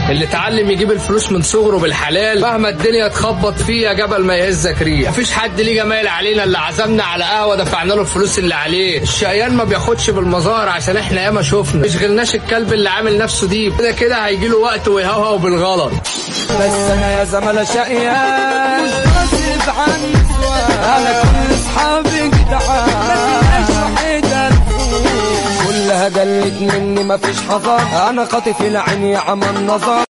اللي اتعلم يجيب الفلوس من صغره بالحلال مهما الدنيا تخبط فيه يا جبل ما يهزك ريح مفيش حد ليه جمايل علينا اللي عزمنا على قهوه دفعنا له الفلوس اللي عليه الشقيان ما بياخدش بالمظاهر عشان احنا ياما شفنا مش غلناش الكلب اللي عامل نفسه دي كده كده هيجي له وقت ويهوهو بالغلط بس انا يا زملاء شقيان غصب عني انا كل اصحابي جدعان وحيدة كلها قلت مني مفيش حذر انا خاطف العين يا عم النظر